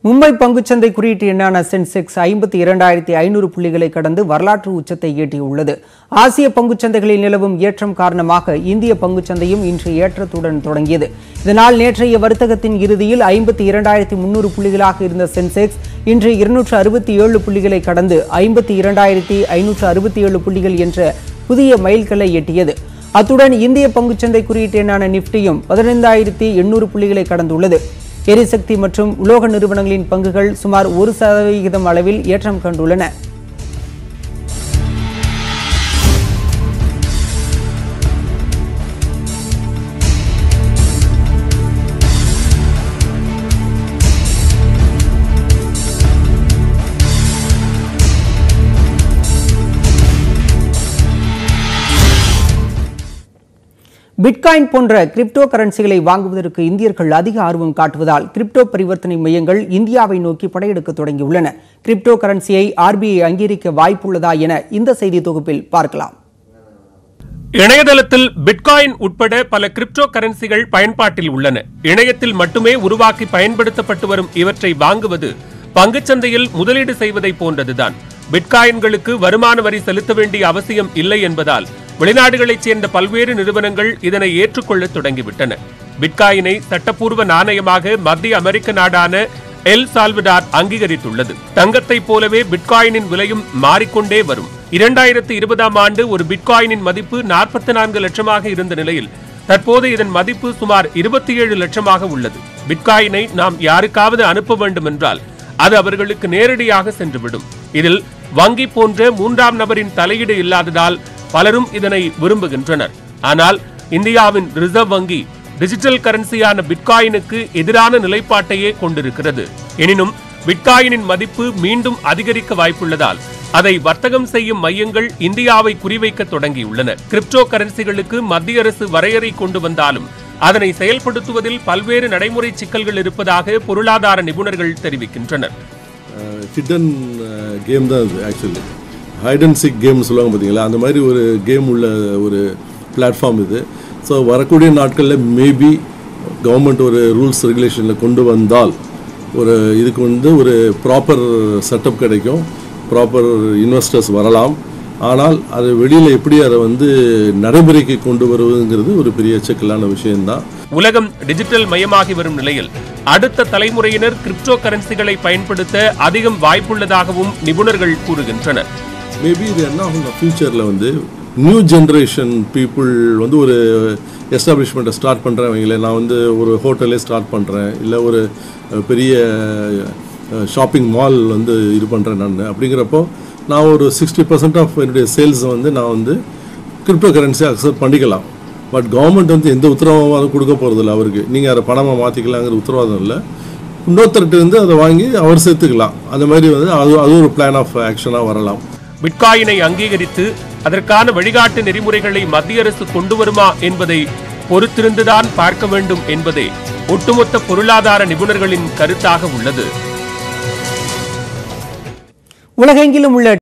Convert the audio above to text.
மும்பை பங்குச்சந்தை குறியீட்டு எண்ணான சென்செக்ஸ் ஐம்பத்தி இரண்டாயிரத்தி ஐநூறு புள்ளிகளை கடந்து வரலாற்று உச்சத்தை எட்டியுள்ளது ஆசிய பங்குச்சந்தைகளில் நிலவும் ஏற்றம் காரணமாக இந்திய பங்குச்சந்தையும் இன்று ஏற்றத்துடன் தொடங்கியது இதனால் நேற்றைய வர்த்தகத்தின் இறுதியில் ஐம்பத்தி இரண்டாயிரத்தி முன்னூறு புள்ளிகளாக இருந்த சென்செக்ஸ் இன்று இருநூற்று அறுபத்தி ஏழு புள்ளிகளை கடந்து ஐம்பத்தி இரண்டாயிரத்தி ஐநூற்று அறுபத்தி ஏழு புள்ளிகள் என்ற புதிய மைல்கல்லை எட்டியது அத்துடன் இந்திய பங்குச்சந்தை குறியீட்டு எண்ணான நிப்டியும் பதினைந்தாயிரத்தி எண்ணூறு புள்ளிகளை கடந்துள்ளது எரிசக்தி மற்றும் உலோக நிறுவனங்களின் பங்குகள் சுமார் ஒரு சதவிகிதம் அளவில் ஏற்றம் கண்டுள்ளன பிட்காயின் போன்ற கிரிப்டோ கரன்சிகளை வாங்குவதற்கு இந்தியர்கள் அதிக ஆர்வம் காட்டுவதால் கிரிப்டோ பரிவர்த்தனை மையங்கள் இந்தியாவை நோக்கி படையெடுக்க தொடங்கியுள்ளன கிரிப்டோ கரன்சியை ஆர்பிஐ அங்கீகரிக்க வாய்ப்புள்ளதா என இந்த செய்தி தொகுப்பில் பார்க்கலாம் இணையதளத்தில் பிட்காயின் உட்பட பல கிரிப்டோ கரன்சிகள் பயன்பாட்டில் உள்ளன இணையத்தில் மட்டுமே உருவாக்கி பயன்படுத்தப்பட்டு வரும் இவற்றை வாங்குவது பங்குச்சந்தையில் முதலீடு செய்வதை போன்றதுதான் பிட்காயின்களுக்கு வருமான வரி செலுத்த வேண்டிய அவசியம் இல்லை என்பதால் வெளிநாடுகளைச் சேர்ந்த பல்வேறு நிறுவனங்கள் இதனை ஏற்றுக்கொள்ள தொடங்கிவிட்டன பிட்காயினை சட்டப்பூர்வ நாணயமாக மத்திய அமெரிக்க நாடான எல் சால்வடார் அங்கீகரித்துள்ளது தங்கத்தைப் போலவே பிட்காயினின் விலையும் மாறிக்கொண்டே வரும் இரண்டாயிரத்தி இருபதாம் ஆண்டு ஒரு பிட்காயினின் மதிப்பு நாற்பத்தி நான்கு லட்சமாக இருந்த நிலையில் தற்போது இதன் மதிப்பு சுமார் இருபத்தி ஏழு லட்சமாக உள்ளது பிட்காயினை நாம் யாருக்காவது அனுப்ப வேண்டும் என்றால் அது அவர்களுக்கு நேரடியாக சென்றுவிடும் இதில் வங்கி போன்ற மூன்றாம் நபரின் தலையீடு இல்லாததால் பலரும் இதனை விரும்புகின்றனர் ஆனால் இந்தியாவின் ரிசர்வ் வங்கி டிஜிட்டல் கரன்சியான பிட்காயினுக்கு எதிரான நிலைப்பாட்டையே கொண்டிருக்கிறது எனினும் பிட்காயினின் மதிப்பு மீண்டும் அதிகரிக்க வாய்ப்புள்ளதால் அதை வர்த்தகம் செய்யும் மையங்கள் இந்தியாவை குறிவைக்க தொடங்கியுள்ளன கிரிப்டோ கரன்சிகளுக்கு மத்திய அரசு வரையறை கொண்டு வந்தாலும் அதனை செயல்படுத்துவதில் பல்வேறு நடைமுறை சிக்கல்கள் இருப்பதாக பொருளாதார நிபுணர்கள் தெரிவிக்கின்றனர் ஹிடன் கேம் தான் இது actually hide and seek game சொல்லுவாங்க பார்த்தீங்களா அந்த மாதிரி ஒரு கேம் உள்ள ஒரு பிளாட்ஃபார்ம் இது ஸோ வரக்கூடிய நாட்களில் மேபி கவர்மெண்ட் ஒரு ரூல்ஸ் ரெகுலேஷனில் கொண்டு வந்தால் ஒரு இதுக்கு வந்து ஒரு ப்ராப்பர் செட்டப் கிடைக்கும் ப்ராப்பர் இன்வெஸ்டர்ஸ் வரலாம் ஆனால் அது வெளியில் எப்படி அதை வந்து நடைமுறைக்கு கொண்டு வருவதுங்கிறது ஒரு பெரிய சிக்கலான விஷயம்தான் உலகம் டிஜிட்டல் மயமாகி வரும் நிலையில் அடுத்த தலைமுறையினர் கிரிப்டோ கரன்சிகளை பயன்படுத்த அதிகம் வாய்ப்புள்ளதாகவும் நிபுணர்கள் கூறுகின்றனர் மேபி இது என்ன ஆகும் ஃப்யூச்சரில் வந்து நியூ ஜென்ரேஷன் பீப்புள் வந்து ஒரு எஸ்டாப்ளிஷ்மெண்ட்டை ஸ்டார்ட் பண்ணுறேன் வைங்களேன் நான் வந்து ஒரு ஹோட்டலே ஸ்டார்ட் பண்ணுறேன் இல்லை ஒரு அஹ், பெரிய ஷாப்பிங் மால் வந்து இது பண்ணுறேன் நான் அப்படிங்கிறப்போ நான் ஒரு சிக்ஸ்டி பர்சன்ட் ஆஃப் என்னுடைய சேல்ஸ் வந்து நான் வந்து கிரிப்டோ கரன்சி அக்செப்ட் பண்ணிக்கலாம் பட் கவர்மெண்ட் வந்து எந்த உத்தரவாதம் கொடுக்க போகிறதில்ல அவருக்கு நீங்கள் அதை பணமாக மாற்றிக்கலாங்கிற உத்தரவாதம் இல்லை இன்னொருத்தர்கிட்ட வந்து அதை வாங்கி அவர் சேர்த்துக்கலாம் அந்த மாதிரி வந்து அது அது ஒரு பிளான் ஆஃப் ஆக்ஷனாக வரலாம் பிட்காயினை அங்கீகரித்து அதற்கான வழிகாட்டு நெறிமுறைகளை மத்திய அரசு கொண்டு வருமா என்பதை பொறுத்திருந்துதான் பார்க்க வேண்டும் என்பதே ஒட்டுமொத்த பொருளாதார நிபுணர்களின் கருத்தாக உள்ளது உலகெங்கிலும் உள்ள